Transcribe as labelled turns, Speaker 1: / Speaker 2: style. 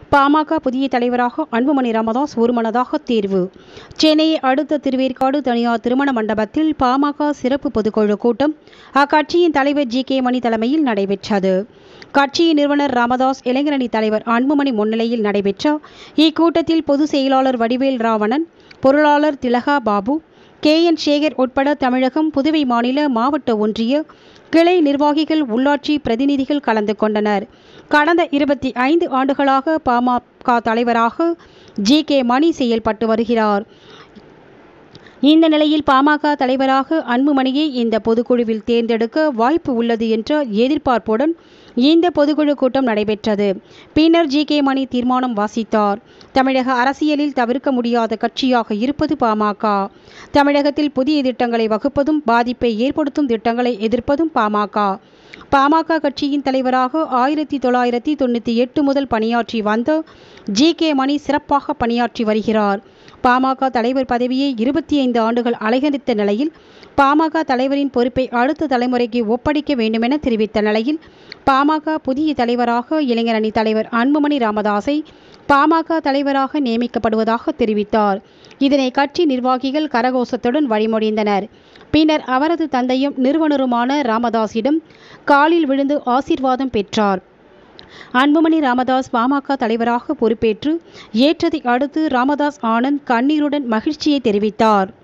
Speaker 1: பாமக புதிய தலைவராக அன்புமணி ராமதாஸ் ஒருமனதாக தேர்வு சென்னையை அடுத்த திருவேற்காடு தனியார் திருமண மண்டபத்தில் பாமக சிறப்பு பொதுக்குழு கூட்டம் அக்கட்சியின் தலைவர் ஜி கே மணி தலைமையில் நடைபெற்றது கட்சியின் நிறுவனர் ராமதாஸ் இளைஞரணி தலைவர் அன்புமணி முன்னிலையில் நடைபெற்ற இக்கூட்டத்தில் பொதுச் செயலாளர் வடிவேல் ராவணன் பொருளாளர் திலகா பாபு கே என் சேகர் உட்பட தமிழகம் புதுவை மாநில மாவட்ட ஒன்றிய கிளை நிர்வாகிகள் உள்ளாட்சி பிரதிநிதிகள் கலந்து கொண்டனர் கடந்த இருபத்தி ஐந்து ஆண்டுகளாக பாமக தலைவராக ஜி கே மணி செயல்பட்டு வருகிறார் இந்த நிலையில் பாமக தலைவராக அன்புமணியை இந்த பொதுக்குழுவில் தேர்ந்தெடுக்க வாய்ப்பு உள்ளது என்ற எதிர்பார்ப்புடன் இந்த பொதுக்குழு கூட்டம் நடைபெற்றது பின்னர் ஜி கே மணி தீர்மானம் வாசித்தார் தமிழக அரசியலில் தவிர்க்க முடியாத கட்சியாக இருப்பது பாமக தமிழகத்தில் புதிய திட்டங்களை வகுப்பதும் பாதிப்பை ஏற்படுத்தும் திட்டங்களை எதிர்ப்பதும் பாமக பாமக கட்சியின் தலைவராக ஆயிரத்தி தொள்ளாயிரத்தி தொண்ணூற்றி எட்டு முதல் பணியாற்றி வந்த ஜி கே மணி சிறப்பாக பணியாற்றி வருகிறார் பாமக தலைவர் பதவியை இருபத்தி ஐந்து ஆண்டுகள் அலைகரித்த நிலையில் பாமக தலைவரின் பொறுப்பை அடுத்த தலைமுறைக்கு ஒப்படைக்க வேண்டுமென தெரிவித்த நிலையில் பாமக புதிய தலைவராக இளைஞரணி தலைவர் அன்புமணி ராமதாஸை பாமக தலைவராக நியமிக்கப்படுவதாக தெரிவித்தார் இதனை கட்சி நிர்வாகிகள் கரகோஷத்துடன் வழிமொழிந்தனர் பின்னர் அவரது தந்தையும் நிறுவனருமான ராமதாஸிடம் காலில் விழுந்து ஆசீர்வாதம் பெற்றார் அன்புமணி ராமதாஸ் பாமக தலைவராக பொறுப்பேற்று ஏற்றதை அடுத்து ராமதாஸ் ஆனந்த் கண்ணீருடன் மகிழ்ச்சியை தெரிவித்தார்